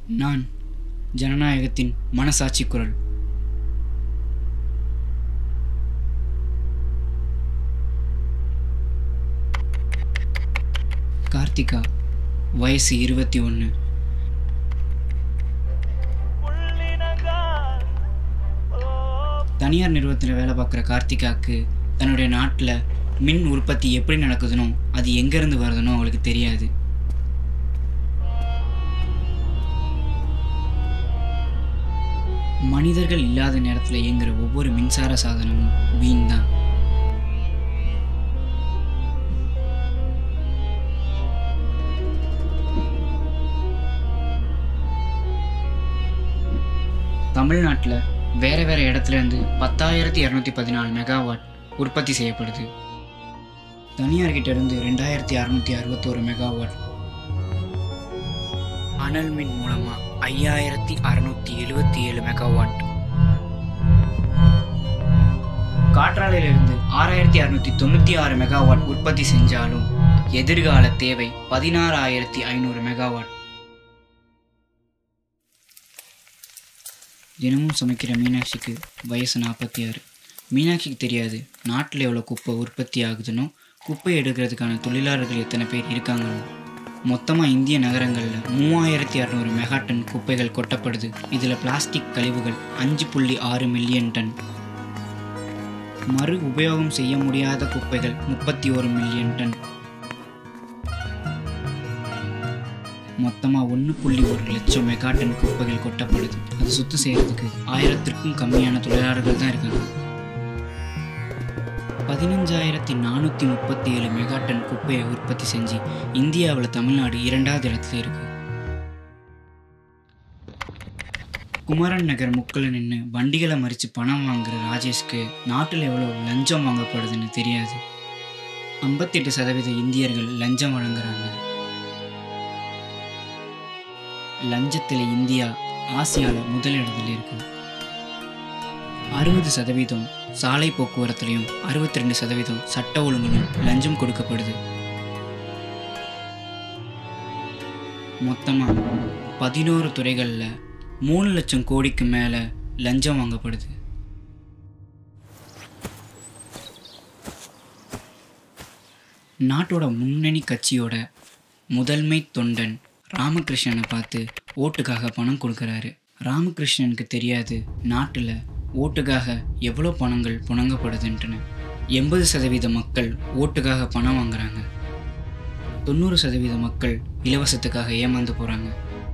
நான் ஜனநாயகத்தின் மனசாட்சி குரல் கார்த்திகா வயசு இருபத்தி ஒன்று தனியார் நிறுவனத்தில் வேலை பார்க்குற கார்த்திகாவுக்கு தன்னுடைய நாட்டில் மின் உற்பத்தி எப்படி நடக்குதுனோ அது எங்கேருந்து வருதுனோ அவளுக்கு தெரியாது மனிதர்கள் இல்லாத நேரத்தில் இயங்குற ஒவ்வொரு மின்சார சாதனமும் வீண் தான் தமிழ்நாட்டில் வேற வேற இடத்துல இருந்து பத்தாயிரத்தி இரநூத்தி பதினாலு மெகாவாட் உற்பத்தி செய்யப்படுது தனியார் கிட்ட இருந்து ரெண்டாயிரத்தி அறுநூத்தி அறுபத்தோரு மெகாவாட் அனல் மின் மூலமா ஐயாயிரத்தி அறுநூத்தி எழுவத்தி ஏழு மெகாவாட் காற்றாலையிலிருந்து ஆறாயிரத்தி அறுநூத்தி தொண்ணூற்றி ஆறு மெகாவாட் உற்பத்தி செஞ்சாலும் எதிர்கால தேவை பதினாறாயிரத்தி ஐநூறு மெகாவாட் தினமும் சமைக்கிற மீனாட்சிக்கு வயசு நாற்பத்தி ஆறு மீனாட்சிக்கு தெரியாது நாட்டில் எவ்வளோ குப்பை உற்பத்தி ஆகுதுன்னோ குப்பை எடுக்கிறதுக்கான தொழிலாளர்கள் எத்தனை பேர் இருக்காங்கன்னு மொத்தமாக இந்திய நகரங்களில் மூவாயிரத்தி அறநூறு மெகா டன் குப்பைகள் கொட்டப்படுது இதில் பிளாஸ்டிக் கழிவுகள் அஞ்சு புள்ளி ஆறு மில்லியன் டன் மறு உபயோகம் செய்ய முடியாத குப்பைகள் முப்பத்தி ஒரு மில்லியன் டன் மொத்தமாக ஒன்று புள்ளி ஒரு லட்சம் மெகா டன் குப்பைகள் கொட்டப்படுது அது சுத்தம் செய்யறதுக்கு ஆயிரத்திற்கும் கம்மியான தொழிலாளர்கள் தான் இருக்காங்க பதினஞ்சாயிரத்தி நானூற்றி முப்பத்தி ஏழு மெகா டன் குப்பையை உற்பத்தி செஞ்சு இந்தியாவில் தமிழ்நாடு இரண்டாவது இடத்துல இருக்கு குமரன் நகர் முக்கில் நின்று வண்டிகளை மறித்து பணம் வாங்குற ராஜேஷ்க்கு நாட்டில் எவ்வளோ லஞ்சம் வாங்கப்படுதுன்னு தெரியாது ஐம்பத்தெட்டு சதவீத இந்தியர்கள் லஞ்சம் வழங்குறாங்க லஞ்சத்தில் இந்தியா ஆசியாவில் முதலிடத்தில் இருக்கு அறுபது சதவீதம் சாலை போக்குவரத்துலையும் அறுபத்தி ரெண்டு சதவீதம் சட்ட ஒழுங்கிலும் லஞ்சம் கொடுக்கப்படுது மொத்தமாக பதினோரு துறைகளில் மூணு லட்சம் கோடிக்கு மேலே லஞ்சம் வாங்கப்படுது நாட்டோட முன்னணி கட்சியோட முதன்மை தொண்டன் ராமகிருஷ்ணனை பார்த்து ஓட்டுக்காக பணம் கொடுக்குறாரு ராமகிருஷ்ணனுக்கு தெரியாது நாட்டில் ஓட்டுக்காக எவ்வளோ பணங்கள் புணங்கப்படுதுன்ட்டுன்னு எண்பது சதவீத மக்கள் ஓட்டுக்காக பணம் வாங்குறாங்க தொண்ணூறு சதவீத மக்கள் இலவசத்துக்காக ஏமாந்து போகிறாங்க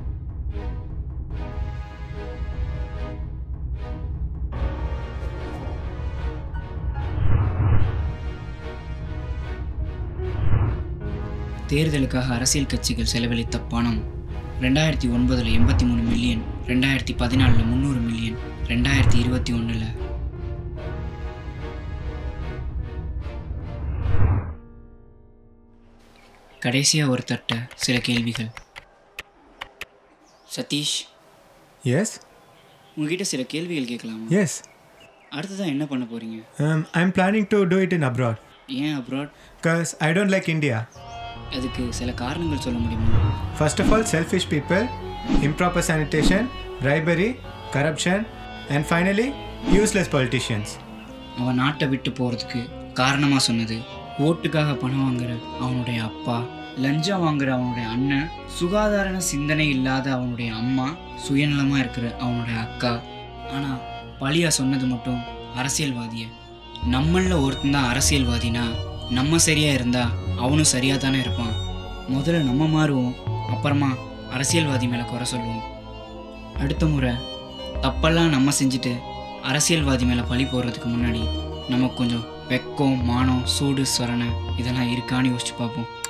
தேர்தலுக்காக அரசியல் கட்சிகள் செலவழித்த பணம் ரெண்டாயிரத்தி ஒன்பதில் எண்பத்தி மூணு மில்லியன் ரெண்டாயிரத்தி பதினாலில் முந்நூறு மில்லியன் ரெண்டாயிரத்தி இருபத்தி ஒன்றில் கடைசியாக ஒரு தட்ட சில கேள்விகள் சதீஷ் Yes? உங்ககிட்ட சில கேள்விகள் கேட்கலாமா Yes. அடுத்ததான் என்ன பண்ண போகிறீங்க Um, I'm planning to do it in abroad ஏன் abroad because I don't like India. அதுக்கு சில காரணங்கள் சொல்ல முடியுமா First of all, selfish people, improper sanitation, bribery, corruption, and finally, useless politicians. அவன் நாட்டை விட்டு போகிறதுக்கு காரணமாக சொன்னது ஓட்டுக்காக பணம் வாங்குற அவனுடைய அப்பா லஞ்சம் வாங்குற அவனுடைய அண்ணன் சுகாதார சிந்தனை இல்லாத அவனுடைய அம்மா சுயநலமாக இருக்கிற அவனுடைய அக்கா ஆனால் பழியா சொன்னது மட்டும் அரசியல்வாதிய நம்மளில் ஒருத்தன் தான் அரசியல்வாதினா நம்ம சரியாக இருந்தால் அவனும் சரியாக தானே இருப்பான் முதல்ல நம்ம மாறுவோம் அப்புறமா அரசியல்வாதி மேலே குறை சொல்லுவோம் அடுத்த முறை தப்பெல்லாம் நம்ம செஞ்சுட்டு அரசியல்வாதி மேலே பழி போடுறதுக்கு முன்னாடி நமக்கு கொஞ்சம் வெக்கம் மானம் சூடு சொரணை இதெல்லாம் இருக்கான்னு யோசிச்சு பார்ப்போம்